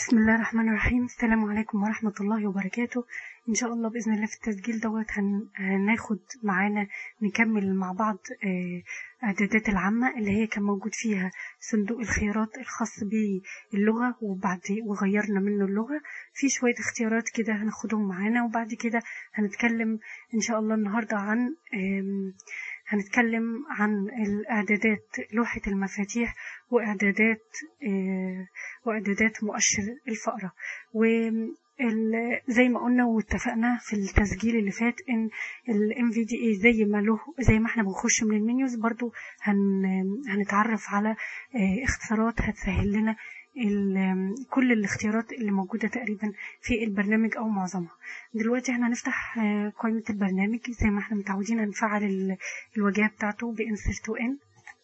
بسم الله الرحمن الرحيم السلام عليكم ورحمة الله وبركاته إن شاء الله بإذن الله في التسجيل دوت هن... هناخد معانا نكمل مع بعض آه، إعدادات العامة اللي هي كان موجود فيها صندوق الخيارات الخاص باللغة وبعد وغيرنا منه اللغة في شوية اختيارات كده هناخدهم معانا وبعد كده هنتكلم إن شاء الله النهاردة عن آم، هنتكلم عن الإعدادات لوحة المفاتيح وإعدادات آه، وإعدادات مؤشر الفأرة وال- زي ما قلنا واتفقنا في التسجيل اللي فات ان ال MVDA زي ما له زي ما احنا بنخش من المنيوز برضو هن هنتعرف على آه، اختصارات هتسهل لنا ال- كل الاختيارات اللي موجودة تقريبا في البرنامج أو معظمها دلوقتي احنا هنفتح آه، قائمة البرنامج زي ما احنا متعودين هنفعل ال- الواجهة بتاعته بإنسرت وإن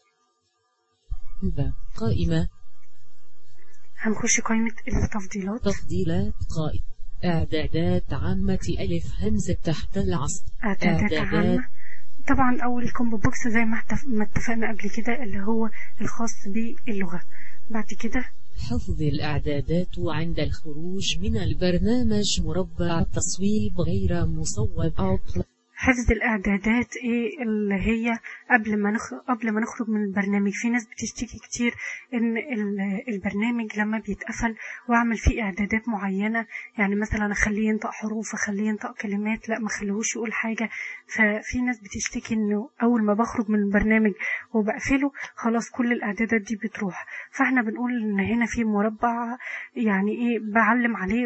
ذا قائمة هنخش قائمة التفضيلات تفضيلات قائمة إعدادات عامة ألف همزة تحت العصر اعدادات إعدادات. عامة طبعا اول كومبو بوكس زي ما اتف- ما اتفقنا قبل كده اللي هو الخاص باللغة بعد كده حفظ الإعدادات عند الخروج من البرنامج مربع التصويب غير مصوب أوتل حفظ الاعدادات ايه اللي هي قبل ما نخرج قبل ما نخرج من البرنامج في ناس بتشتكي كتير ان ال- البرنامج لما بيتقفل واعمل فيه اعدادات معينة يعني مثلا اخليه ينطق حروف اخليه ينطق كلمات لا ما خليهوش يقول حاجة ففي ناس بتشتكي انه اول ما بخرج من البرنامج وبقفله خلاص كل الاعدادات دي بتروح فاحنا بنقول ان هنا في مربع يعني ايه بعلم عليه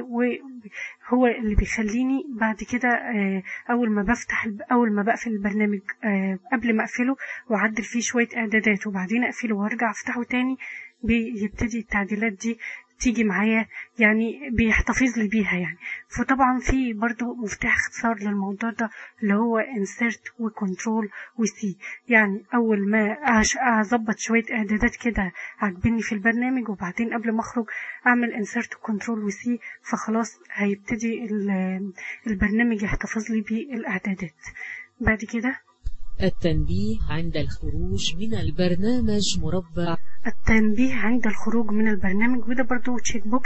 وهو اللي بيخليني بعد كده آه، اول ما بفتح الب- اول ما بقفل البرنامج آه، قبل ما اقفله واعدل فيه شويه اعدادات وبعدين اقفله وارجع افتحه تاني بيبتدي التعديلات دي تيجي معايا يعني بيحتفظ لي بيها يعني فطبعا في برضو مفتاح اختصار للموضوع ده اللي هو insert وكنترول وسي يعني اول ما أش- اظبط شويه اعدادات كده عاجبني في البرنامج وبعدين قبل ما اخرج اعمل insert وكنترول وسي فخلاص هيبتدي ال- البرنامج يحتفظ لي بالاعدادات بعد كده التنبيه عند الخروج من البرنامج مربع التنبيه عند الخروج من البرنامج وده برضو تشيك بوكس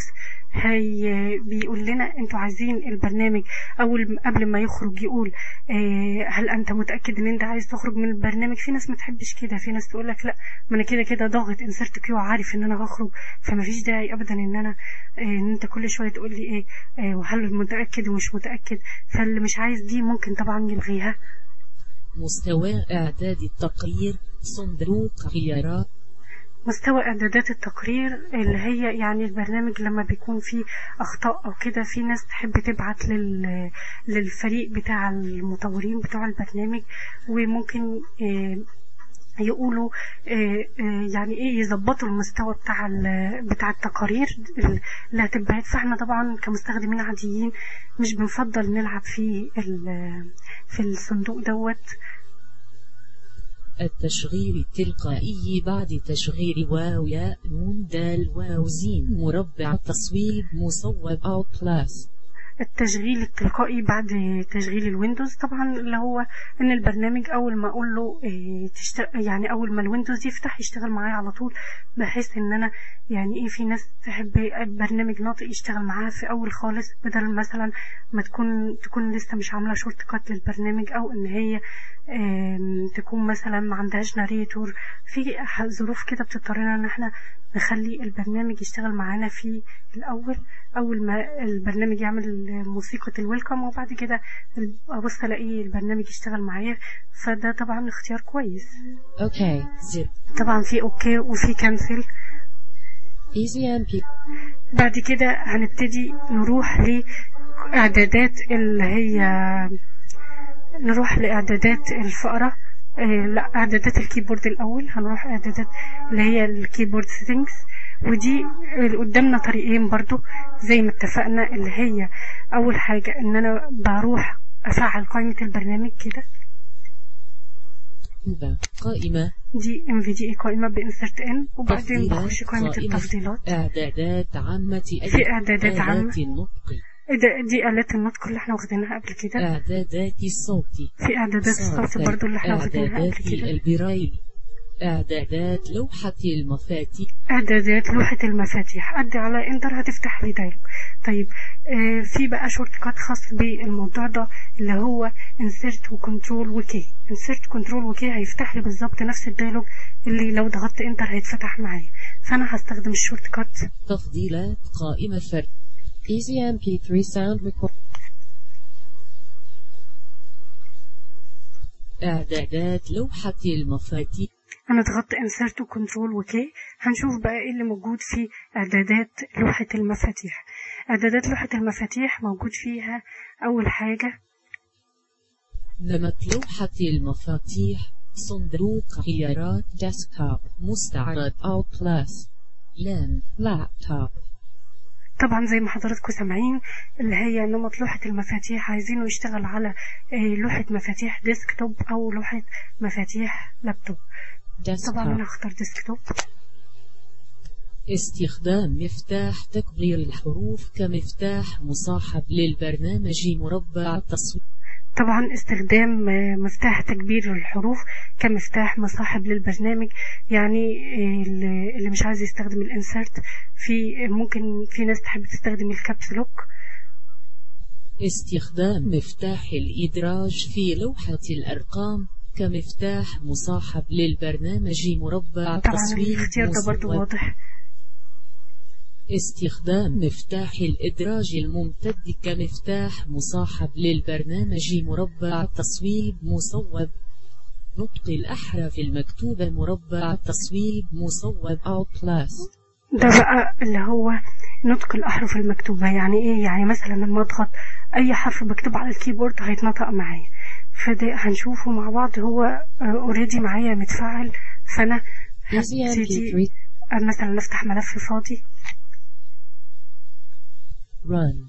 هي بيقول لنا انتوا عايزين البرنامج اول قبل ما يخرج يقول اه هل انت متاكد ان انت عايز تخرج من البرنامج في ناس ما تحبش كده في ناس تقول لك لا ما انا كده كده ضاغط انسرت كيو عارف ان انا هخرج فما فيش داعي ابدا ان انا اه ان انت كل شويه تقول لي ايه اه وهل متاكد ومش متاكد فاللي مش عايز دي ممكن طبعا يلغيها مستوى إعداد التقرير صندوق خيارات مستوى إعدادات التقرير اللي هي يعني البرنامج لما بيكون فيه أخطاء أو كده في ناس تحب تبعت لل للفريق بتاع المطورين بتوع البرنامج وممكن آه، يقولوا آه، آه، يعني ايه يظبطوا المستوى بتاع ال- بتاع التقارير اللي هتبعت فاحنا طبعا كمستخدمين عاديين مش بنفضل نلعب في ال- في الصندوق دوت التشغيل التلقائي بعد تشغيل واو ياء نون دال واو زين مربع تصويب مصوب أو بلاس التشغيل التلقائي بعد تشغيل الويندوز طبعا اللي هو ان البرنامج اول ما اقول له إيه تشتغل يعني اول ما الويندوز يفتح يشتغل معايا على طول بحيث ان انا يعني ايه في ناس تحب برنامج ناطق يشتغل معاها في اول خالص بدل مثلا ما تكون تكون لسه مش عامله شورت كات للبرنامج او ان هي آم، تكون مثلا ما عندهاش ناريتور في ح- ظروف كده بتضطرنا ان احنا نخلي البرنامج يشتغل معانا في الاول اول ما البرنامج يعمل موسيقى الويلكم وبعد كده ابص الاقي البرنامج يشتغل معايا فده طبعا اختيار كويس أوكي زر طبعا في اوكي وفي كانسل Easy MP بعد كده هنبتدي نروح لإعدادات اللي هي نروح لإعدادات الفأرة آه، لا إعدادات الكيبورد الأول هنروح إعدادات اللي هي الكيبورد سيتنجز ودي اللي قدامنا طريقين برضو زي ما اتفقنا اللي هي أول حاجة إن أنا بروح أفعل قائمة البرنامج كده ذا قائمة دي MVDA قائمة بإنسرت إن وبعدين تفضيلات بخش قائمة قائمة التفضيلات إعدادات عامة في إعدادات عامة. آلات النطق ده- دي آلات النطق اللي احنا واخدينها قبل كده إعدادات الصوت في إعدادات الصوت برضو اللي احنا واخدينها قبل إعدادات كده البرايل إعدادات لوحة المفاتيح اعدادات لوحة المفاتيح ادي على انتر هتفتح لي دايلوج طيب آه في بقى شورت كات خاص بالموضوع ده اللي هو انسيرت وكنترول وكي انسيرت كنترول وكي هيفتح لي بالظبط نفس الدايلوج اللي لو ضغطت انتر هيتفتح معايا فانا هستخدم الشورت كات تفضيلات قائمة فرد Easy MP3 sound record. إعدادات لوحة المفاتيح انا ضغطت انسرت وكنترول وكي هنشوف بقى ايه اللي موجود في اعدادات لوحة المفاتيح اعدادات لوحة المفاتيح موجود فيها اول حاجة نمط لوحة المفاتيح صندوق خيارات Desktop. مستعرض Alt Plus لام Laptop. طبعا زي ما حضراتكم سامعين اللي هي نمط لوحة المفاتيح عايزينه يشتغل على آه، لوحة مفاتيح ديسكتوب او لوحة مفاتيح لابتوب طبعا انا Desktop. هختار ديسكتوب استخدام مفتاح تكبير الحروف كمفتاح مصاحب للبرنامج مربع التصوير طبعا استخدام آه، مفتاح تكبير الحروف كمفتاح مصاحب للبرنامج يعني آه، اللي اللي مش عايز يستخدم الانسرت في ممكن في ناس تحب تستخدم الكابس لوك استخدام مفتاح الإدراج في لوحة الأرقام كمفتاح مصاحب للبرنامج مربع طبعا التصوير الاختيار ده برضو مصوب. واضح استخدام مفتاح الإدراج الممتد كمفتاح مصاحب للبرنامج مربع التصويب مصوب نطق الأحرف المكتوبة مربع التصويب مصوب Alt plus. ده بقى اللي هو نطق الأحرف المكتوبة يعني إيه يعني مثلا لما أضغط أي حرف مكتوب على الكيبورد هيتنطق معايا فده هنشوفه مع بعض هو اوريدي معايا متفعل فأنا Easy هبتدي MP3. آه، مثلا نفتح ملف فاضي Run.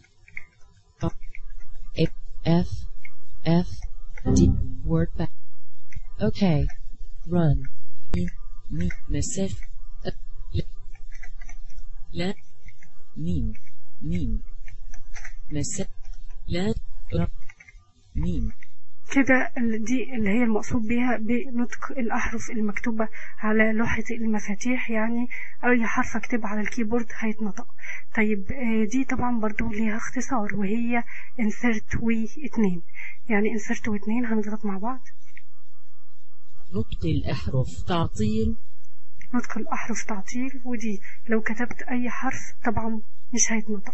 A F F D word back. Okay. Run. ميم مسافة أ- لا لا ميم ميم مسافة لا ر ميم كده ال- دي اللي هي المقصود بيها بنطق الأحرف المكتوبة على لوحة المفاتيح يعني أي حرف أكتبه على الكيبورد هيتنطق طيب آه، دي طبعا برضو ليها اختصار وهي insert و اتنين يعني insert و اتنين هنضغط مع بعض نطق الأحرف تعطيل نطق الأحرف تعطيل ودي لو كتبت أي حرف طبعا مش هيتنطق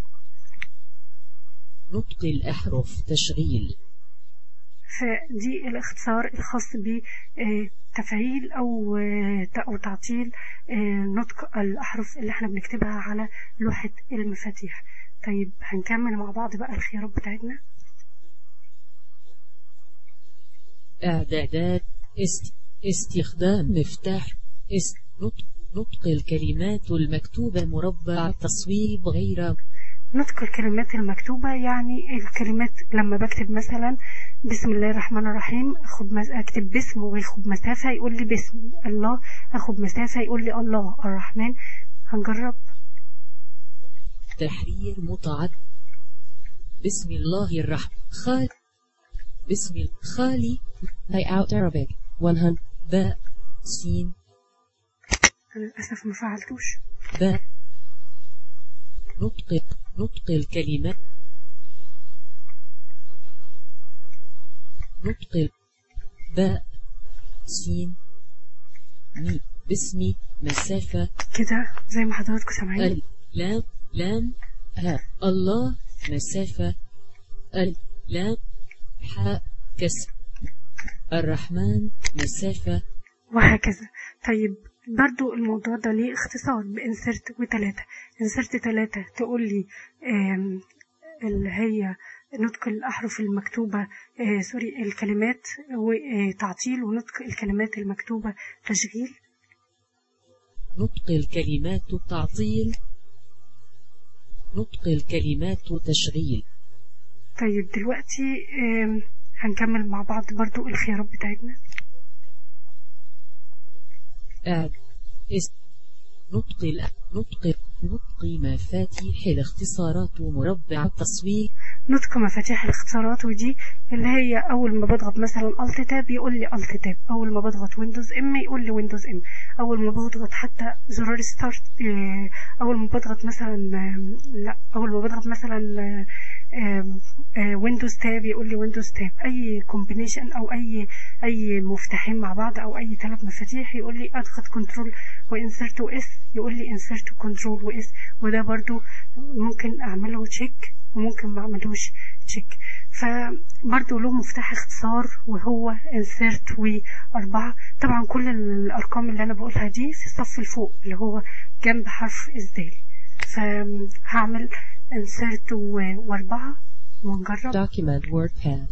نطق الأحرف تشغيل فدي الاختصار الخاص بتفعيل أو آه، أو تعطيل آه، نطق الأحرف اللي احنا بنكتبها على لوحة المفاتيح طيب هنكمل مع بعض بقى الخيارات بتاعتنا إعدادات است... استخدام مفتاح است... نطق نطق الكلمات المكتوبة مربع التصويب غير نطق الكلمات المكتوبة يعني الكلمات لما بكتب مثلا بسم الله الرحمن الرحيم اخد مس... اكتب باسم وياخد مسافة يقول لي باسم الله اخد مسافة يقول لي الله الرحمن هنجرب تحرير متعد بسم الله الرحمن خال بسم ال- خالي Layout Arabic. 100. باء سين انا للاسف ما فعلتوش باء نطق نطق الكلمات نطق ال- باء سين مي باسمي مسافة كده زي ما حضراتكم سامعين ال لام لام ها الله مسافة ال لام حاء كسر الرحمن مسافة وهكذا طيب برضو الموضوع ده ليه اختصار بانسرت وتلاتة انسرت تلاتة تقول لي آم، اللي هي نطق الأحرف المكتوبة آه، سوري الكلمات وتعطيل ونطق الكلمات المكتوبة تشغيل نطق الكلمات تعطيل نطق الكلمات تشغيل طيب دلوقتي آم، هنكمل مع بعض برضو الخيارات بتاعتنا أعد اس نطق ال نطق نطق مفاتيح الاختصارات مربع التصوير نطق مفاتيح الاختصارات ودي اللي هي اول ما بضغط مثلا الت تاب يقول لي الت تاب اول ما بضغط ويندوز ام يقول لي ويندوز ام اول ما بضغط حتى زرار ستارت اول ما بضغط مثلا آم، لا اول ما بضغط مثلا ويندوز تاب يقول لي ويندوز تاب اي كومبينيشن او اي اي مفتاحين مع بعض او اي ثلاث مفاتيح يقول لي اضغط كنترول وانسرت واس يقول لي انسرت كنترول واس وده برضو ممكن اعمله تشيك وممكن ما اعملوش تشيك فبرضو له مفتاح اختصار وهو انسرت واربعة طبعا كل الارقام اللي انا بقولها دي في الصف الفوق اللي هو جنب حرف الزال فهعمل انسرت واربعة ونجرب Document WordPad.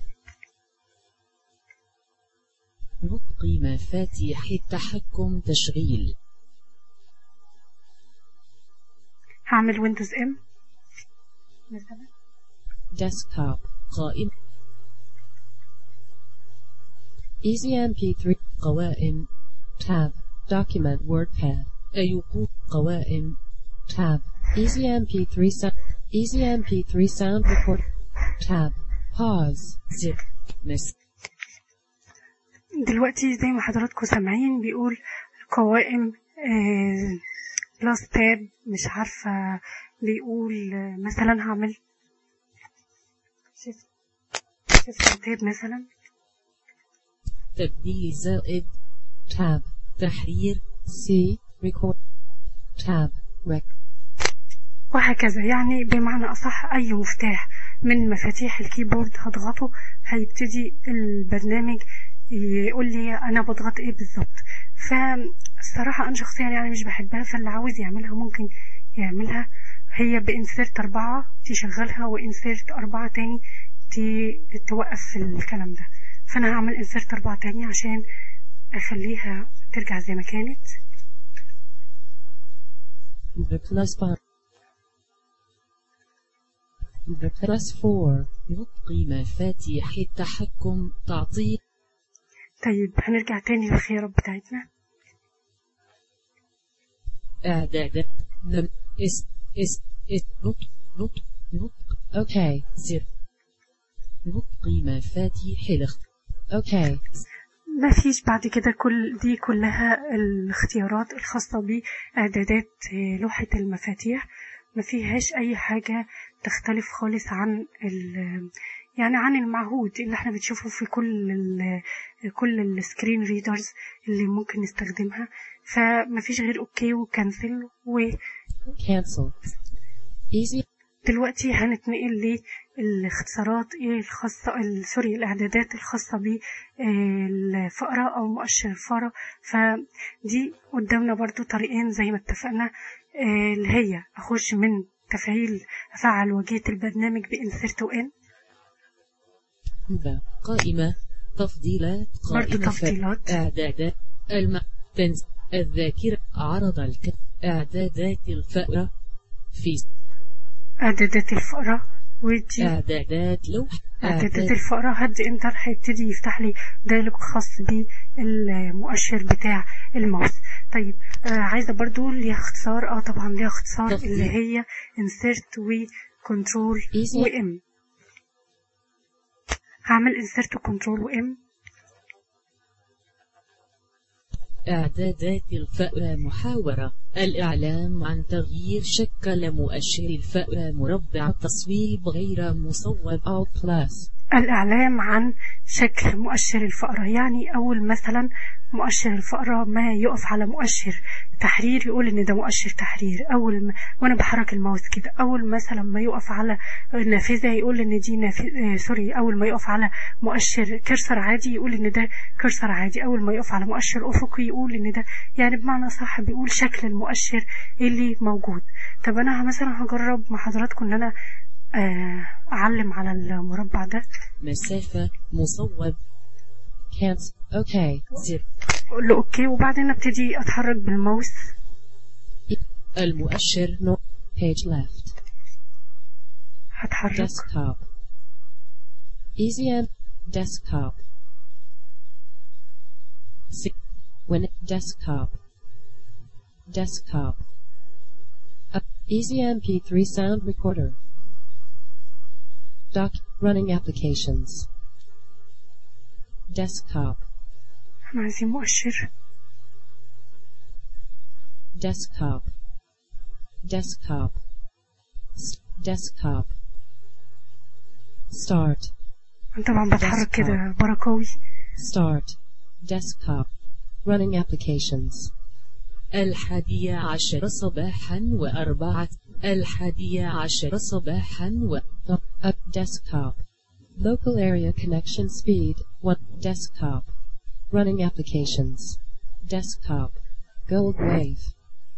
نطق مفاتيح التحكم تشغيل هعمل ويندوز ام مثلا Desktop. قائم Easy MP3. قوائم Tab. Document WordPad. أيقون قوائم Tab. Easy MP3 sound. Easy MP3 sound record. Tab. Pause. زر مس دلوقتي زي ما حضراتكم سامعين بيقول قوائم آه، بلس تاب مش عارفة بيقول آه، مثلا هعمل شيفت شيفت تاب مثلا تبديل زائد Tab. تحرير C. Record. Tab. Rec. وهكذا يعني بمعنى أصح أي مفتاح من مفاتيح الكيبورد هضغطه هيبتدي البرنامج يقول لي أنا بضغط إيه بالظبط فالصراحة أنا شخصيا يعني مش بحبها فاللي عاوز يعملها ممكن يعملها هي بإنسيرت أربعة تشغلها وإنسيرت أربعة تاني ت- توقف في الكلام ده فأنا هعمل إنسيرت أربعة تاني عشان أخليها ترجع زي ما كانت The plus 5. The plus 4. نطق مفاتيح التحكم تعطيل طيب هنرجع تاني للخيارات بتاعتنا إعدادات نم اس اس اس نطق نطق نطق Okay. زر نطق مفاتيح الاخ Okay. ما فيش بعد كده كل دي كلها الاختيارات الخاصة بإعدادات آه، لوحة المفاتيح ما فيهاش أي حاجة تختلف خالص عن ال يعني عن المعهود اللي احنا بنشوفه في كل ال كل السكرين ريدرز اللي ممكن نستخدمها فما فيش غير اوكي وكنسل Cancel. Easy. ودلوقتي هنتنقل للاختصارات ايه الخاصة ال- سوري الاعدادات الخاصة بالفأرة او مؤشر الفأرة فدي قدامنا برضو طريقين زي ما اتفقنا آه، اللي هي اخش من تفعيل افعل واجهة البرنامج بانسرت وان ذا قائمة تفضيلات برضو قائمة تفضيلات. إعدادات الم تنس الذاكرة عرض الك إعدادات الفأرة في اعدادات الفأرة ودي إعدادات لوح اعدادات إعداد الفأرة هد انتر هيبتدي يفتح لي دايلوج خاص بالمؤشر بتاع الماوس طيب آه عايزة برضو ليها اختصار اه طبعا ليها اختصار تفضيل. اللي هي insert و control Easy. و M هعمل insert و control و M إعدادات الفأرة محاورة الإعلام عن تغيير شكل مؤشر الفأرة مربع التصويب غير مصوب Alt plus. الإعلام عن شكل مؤشر الفأرة يعني أول مثلا مؤشر الفأرة ما يقف على مؤشر تحرير يقول إن ده مؤشر تحرير أول ما وأنا بحرك الماوس كده أول مثلا ما يقف على نافذة يقول إن دي نافذة سوري أول ما يقف على مؤشر كرسر عادي يقول إن ده كرسر عادي أول ما يقف على مؤشر أفقي يقول إن ده يعني بمعنى صح بيقول شكل المؤشر اللي موجود طب أنا مثلا هجرب مع حضراتكم إن أنا آه، أعلم على المربع ده مسافة مصوب Cancel. Okay. زر اقول له اوكي وبعدين ابتدي اتحرك بالماوس المؤشر No. Page left. هتحرك Desktop. Easy and desktop. س- When desktop. Desktop. Easy MP3 sound recorder. Doc running applications. Desktop. احنا عايزين مؤشر Desktop. Desktop. S- desktop. Start. أنا طبعا بتحرك Desktop. كده بركاوي Start. Desktop. Running applications. الحادية عشر صباحا وأربعة الحادية عشر صباحا و Up, up desktop. Local area connection speed. What desktop. Running applications. Desktop. Gold wave.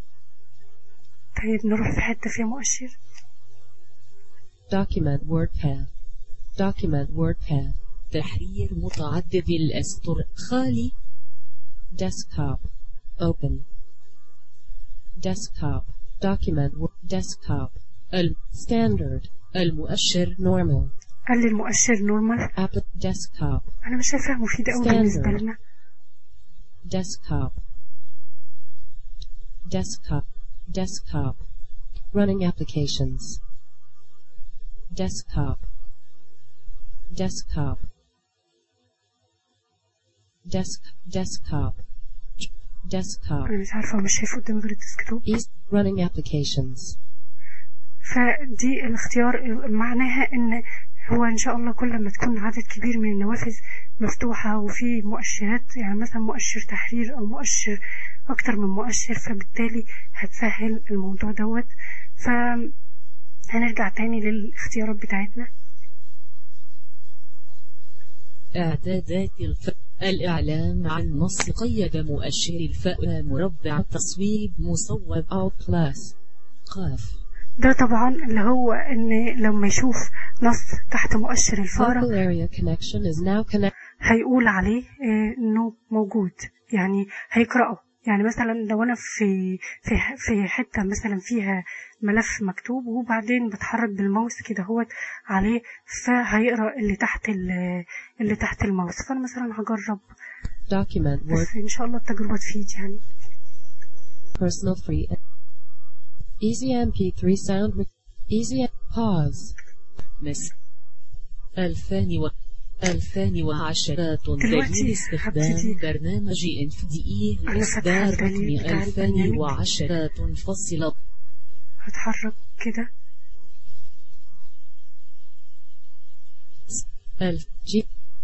طيب نروح في حتة فيها مؤشر Document WordPad. Document WordPad. تحرير متعدد الأسطر خالي Desktop. Open. Desktop. Document wo- desktop. الم- Standard. المؤشر Normal. قال لي المؤشر نورمال App desktop. أنا مش شايفاها مفيدة أوي Standard. بالنسبة لنا Desktop. Desktop. Desktop. Running applications. Desktop. Desktop. Desk. Desktop. Desktop. أنا مش عارفة مش شايفة قدامي غير الديسكتوب East. Running applications. فدي الاختيار معناها ان هو ان شاء الله كل ما تكون عدد كبير من النوافذ مفتوحة وفي مؤشرات يعني مثلا مؤشر تحرير او مؤشر اكتر من مؤشر فبالتالي هتسهل الموضوع دوت فهنرجع تاني للاختيارات بتاعتنا إعدادات الف... الإعلام عن نص قيد مؤشر الفأ مربع تصويب مصوب Alt plus. قاف ده طبعا اللي هو ان لما يشوف نص تحت مؤشر الفارة Local area connection is now connected. هيقول عليه آه، انه موجود يعني هيقرأه يعني مثلا لو انا في في في حته مثلا فيها ملف مكتوب وبعدين بتحرك بالماوس كده هوت عليه فهيقرا اللي تحت ال- اللي تحت الماوس فانا مثلا هجرب Document Word. بس ان شاء الله التجربه تفيد يعني Personal free. Easy MP3 sound. Re- easy. Pause. مس 2000 و 2010 دلوقتي دليل استخدام هبتدي. برنامج انف دي اي أنا فاتحة إصدار الدليل رقم بتاع البرنامج. 2010 تنفصل هتحرك كده ألف G.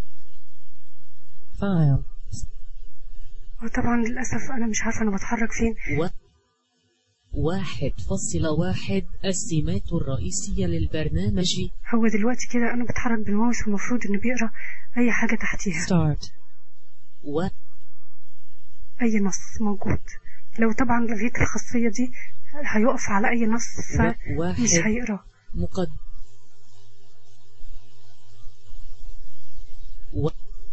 File. وطبعا للاسف انا مش عارفه انا بتحرك فين و واحد فاصلة واحد السمات الرئيسية للبرنامج هو دلوقتي كده انا بتحرك بالماوس والمفروض انه بيقرا اي حاجه تحتيها Start. و اي نص موجود لو طبعا لغيت الخاصيه دي هيقف على اي نص و- واحد فمش هيقرا مقد و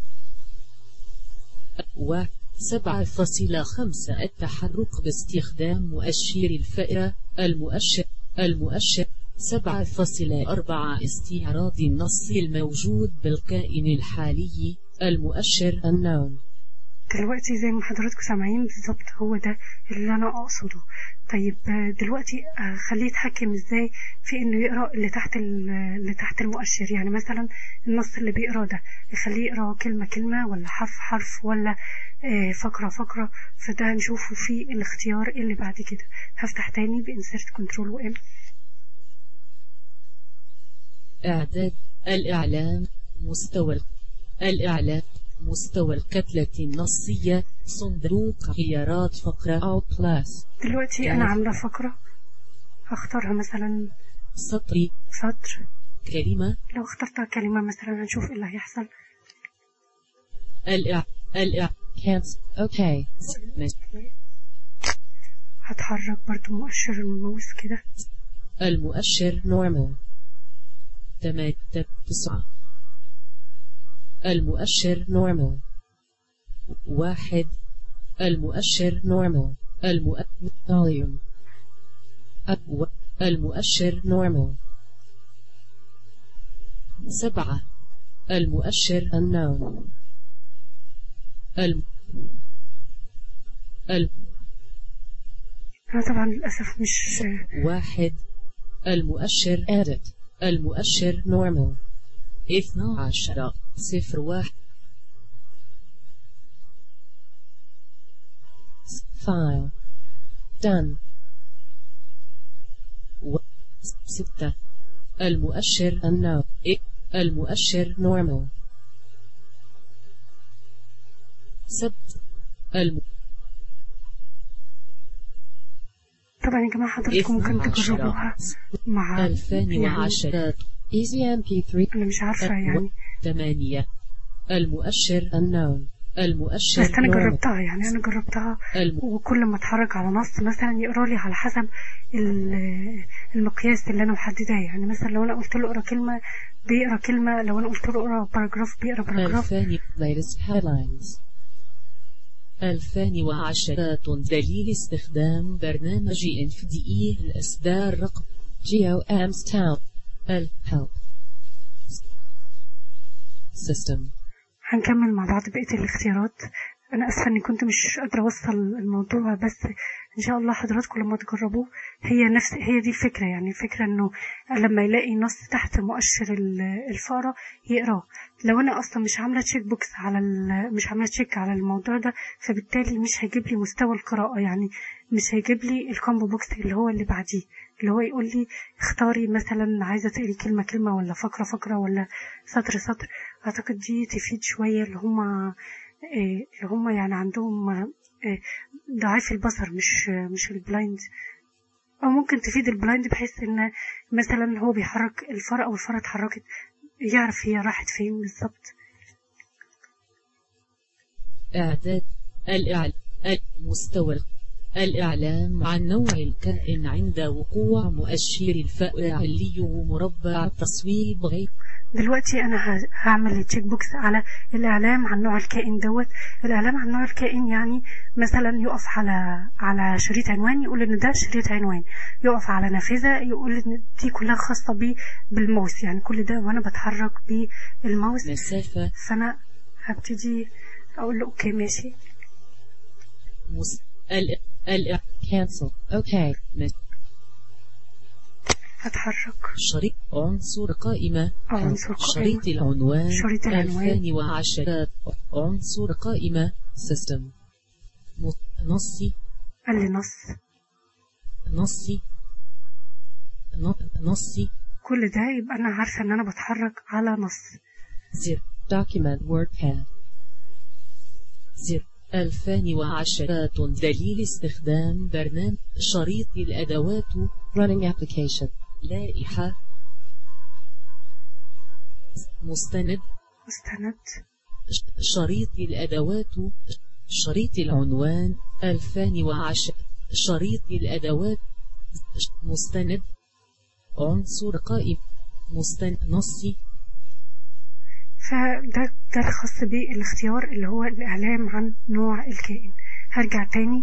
و سبعة فاصلة خمسة التحرك باستخدام مؤشر الفأرة المؤشر المؤشر سبعة فاصلة أربعة استعراض النص الموجود بالكائن الحالي المؤشر Unknown. دلوقتي زي ما حضراتكم سامعين بالظبط هو ده اللي انا اقصده طيب آه، دلوقتي آه، خليه يتحكم ازاي في انه يقرا اللي تحت ال- اللي تحت المؤشر يعني مثلا النص اللي بيقرا ده يخليه يقرا كلمه كلمه ولا حرف حرف ولا آه، فقره فقره فده هنشوفه في الاختيار اللي بعد كده هفتح تاني بانسرت كنترول وام إعداد الإعلام مستوى ال- الإعلام مستوى الكتلة النصية صندوق خيارات فقرة Alt plus. دلوقتي انا عامله فقره هختارها مثلا سطر سطر كلمة لو اخترتها كلمه مثلا هنشوف ايه اللي هيحصل الإع الإع Cancel. Okay. مس- هتحرك برضو مؤشر الماوس كده المؤشر Normal. تمات تسعة المؤشر Normal. واحد المؤشر Normal. المؤ... Volume. Up. و- المؤشر Normal. سبعة المؤشر Unknown. الم... الم... أنا طبعا للأسف مش واحد المؤشر Edit. المؤشر Normal. اثنا عشر صفر واحد File. Done. و- ستة المؤشر Unknown. إ- المؤشر Normal. سبت الم... طبعا يا جماعة حضرتكم ممكن اثنا عشر تجربوها مع ألفان يعني وعشرة Easy MP3. أنا مش عارفة يعني ثمانية المؤشر Unknown. المؤشر بس أنا normal. جربتها يعني أنا جربتها الم... وكل ما اتحرك على نص مثلا يقرا لي على حسب ال- المقياس اللي انا محدداه يعني مثلا لو انا قلت له اقرا كلمه بيقرا كلمه لو انا قلت له اقرا باراجراف بيقرا باراجراف ألفان Latest headlines. ألفان وعشرة دليل استخدام برنامج NVDE الإصدار رقم Geo Am's Town. ال Help. System. هنكمل مع بعض بقيه الاختيارات انا اسفه اني كنت مش قادره اوصل الموضوع بس ان شاء الله حضراتكم لما تجربوه هي نفس هي دي الفكره يعني الفكره انه لما يلاقي نص تحت مؤشر ال- الفاره يقراه لو انا اصلا مش عامله تشيك بوكس على ال- مش عامله تشيك على الموضوع ده فبالتالي مش هيجيب لي مستوى القراءه يعني مش هيجيب لي الكومبو بوكس اللي هو اللي بعديه اللي هو يقول لي اختاري مثلا عايزه تقري كلمه كلمه ولا فقره فقره ولا سطر سطر اعتقد دي تفيد شويه اللي هما إيه، اللي هم يعني عندهم إيه، ضعيف البصر مش مش البلايند او ممكن تفيد البلايند بحيث ان مثلا هو بيحرك الفرق او الفرق اتحركت يعرف هي راحت فين بالظبط إعداد الإعل... المستوى الإعلام عن نوع الكائن عند وقوع مؤشر الفاعلي ومربع التصويب غير دلوقتي انا ه- هعمل تشيك بوكس على الاعلام عن نوع الكائن دوت الاعلام عن نوع الكائن يعني مثلا يقف على على شريط عنوان يقول ان ده شريط عنوان يقف على نافذه يقول ان دي كلها خاصه بيه بالماوس يعني كل ده وانا بتحرك بالماوس مسافة فانا هبتدي اقول له اوكي ماشي مس... ال... ال... Cancel. Okay. مس... هتحرك شريط عنصر قائمة عنصر قائمة شريط العنوان شريط العنوان. 2010 عنصر قائمة System. م- نصي قال لي نص نصي ن- نصي كل ده يبقى انا عارفه ان انا بتحرك على نص زر Document WordPad. زر 2010 دليل استخدام برنامج شريط الأدوات Running application. لائحة مستند مستند ش- شريط الأدوات شريط العنوان 2010 شريط الأدوات ش- مستند عنصر قائم مستند نصي فده ده الخاص بالاختيار اللي هو الإعلام عن نوع الكائن هرجع تاني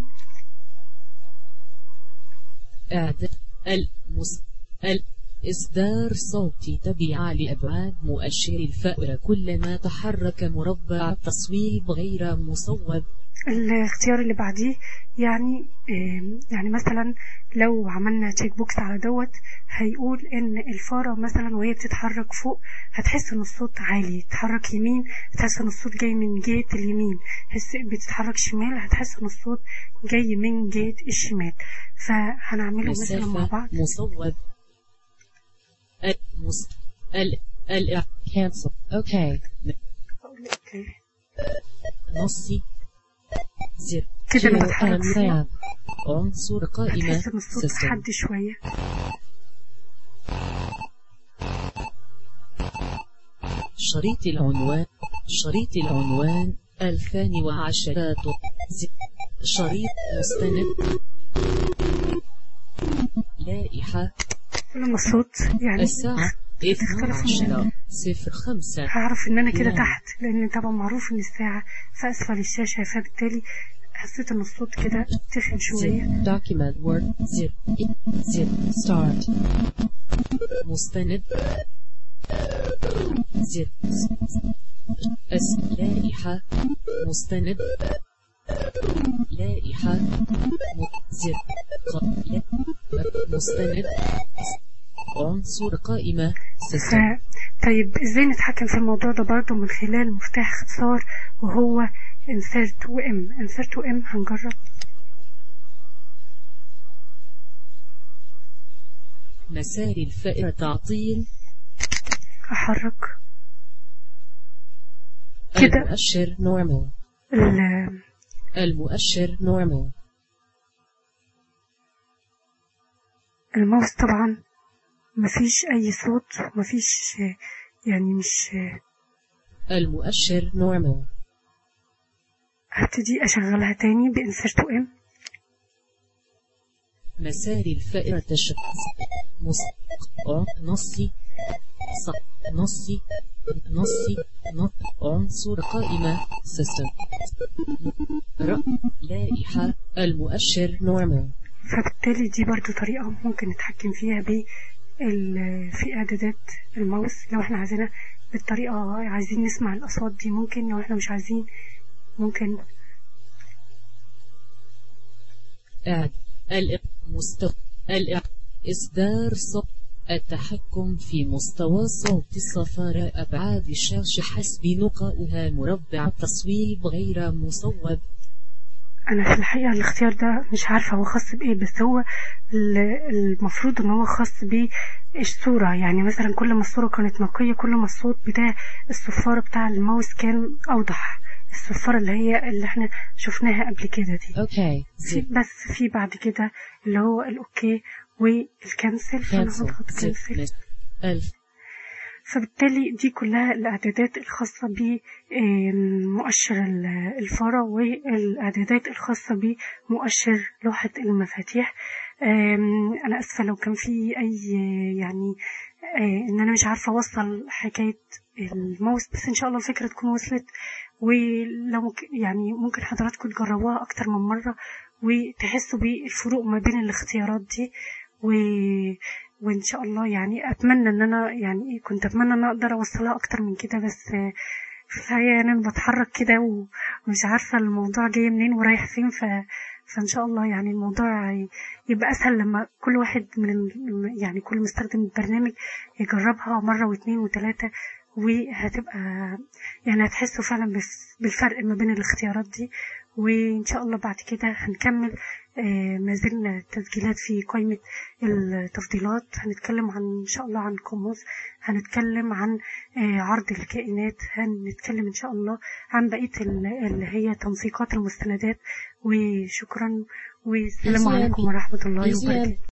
إعداد المس... الإصدار صوتي تبع لأبعاد مؤشر الفأر كلما تحرك مربع التصويب غير مصوب الاختيار اللي بعديه يعني آم، يعني مثلا لو عملنا تشيك بوكس على دوت هيقول ان الفاره مثلا وهي بتتحرك فوق هتحس ان الصوت عالي تتحرك يمين هتحس ان الصوت جاي من جهه اليمين هس بتتحرك شمال هتحس ان الصوت جاي من جهه الشمال فهنعمله مثلا مع مسافة بعض مصوب المس... ال... ال... Cancel. Okay. أقول اوكي نصي زر كده انا Geo بتحرك Am فوق Lab. عنصر قائمة هتحس ان الصوت System. حد شويه شريط العنوان شريط العنوان 2010 ز- شريط مستند لائحة لما الصوت يعني الساعة تختلف من 12 صفر خمسة هعرف ان انا كده نعم. تحت لان طبعا معروف ان الساعة في اسفل الشاشة فبالتالي حسيت ان الصوت كده تخن شوية Document Word. زر Zip. Start. مستند زر اس لائحة مستند لائحة م- زر ق- مستند عنصر قائمة ف... سيستم طيب ازاي نتحكم في الموضوع ده برضه من خلال مفتاح اختصار وهو insert وام insert وام هنجرب مسار الفائرة تعطيل احرك كده. المؤشر normal ال- المؤشر normal الماوس طبعا مفيش اي صوت مفيش يعني مش المؤشر normal هبتدي اشغلها تاني بانسرت ام مسار الفائرة تش مص ع- نصي ص نصي نصي نط عنصر قائمة سيستم ر لائحة المؤشر normal فبالتالي دي برضو طريقة ممكن نتحكم فيها ب ال- في اعدادات الماوس لو احنا عايزينها بالطريقة عايزين نسمع الاصوات دي ممكن لو احنا مش عايزين ممكن إعد ال مستوى ال إصدار صوت التحكم في مستوى صوت الصفارة أبعاد الشاشة حسب نقائها مربع تصويب غير مصوب انا في الحقيقة الاختيار ده مش عارفة هو خاص بايه بس هو ال- المفروض ان هو خاص بالصورة يعني مثلا كل ما الصورة كانت نقية كل ما الصوت بتاع الصفارة بتاع الماوس كان اوضح الصفارة اللي هي اللي احنا شفناها قبل كده دي أوكي في زد بس في بعد كده اللي هو الاوكي والكنسل فانا كانسل هضغط زد كنسل نت ألف فبالتالي دي كلها الإعدادات الخاصة بمؤشر الفارة والإعدادات الخاصة بمؤشر لوحة المفاتيح آم، أنا أسفة لو كان في أي يعني آه، إن أنا مش عارفة أوصل حكاية الماوس بس إن شاء الله الفكرة تكون وصلت ولو ممكن يعني ممكن حضراتكم تجربوها أكتر من مرة وتحسوا بالفروق ما بين الاختيارات دي و وان شاء الله يعني اتمنى ان انا يعني إيه، كنت اتمنى ان أنا اقدر اوصلها اكتر من كده بس آه، في الحقيقه يعني انا بتحرك كده و- ومش عارفه الموضوع جاي منين ورايح فين ف فان شاء الله يعني الموضوع ي- يبقى اسهل لما كل واحد من ال- يعني كل مستخدم البرنامج يجربها مره واثنين وثلاثه وهتبقى يعني هتحسوا فعلا بس بالفرق ما بين الاختيارات دي وان شاء الله بعد كده هنكمل آه، ما زلنا تسجيلات في قائمة التفضيلات هنتكلم عن إن شاء الله عن كوموس هنتكلم عن آه، عرض الكائنات هنتكلم إن شاء الله عن بقية ال- اللي هي تنسيقات المستندات وشكرا والسلام ECMP عليكم ورحمة الله ECMP وبركاته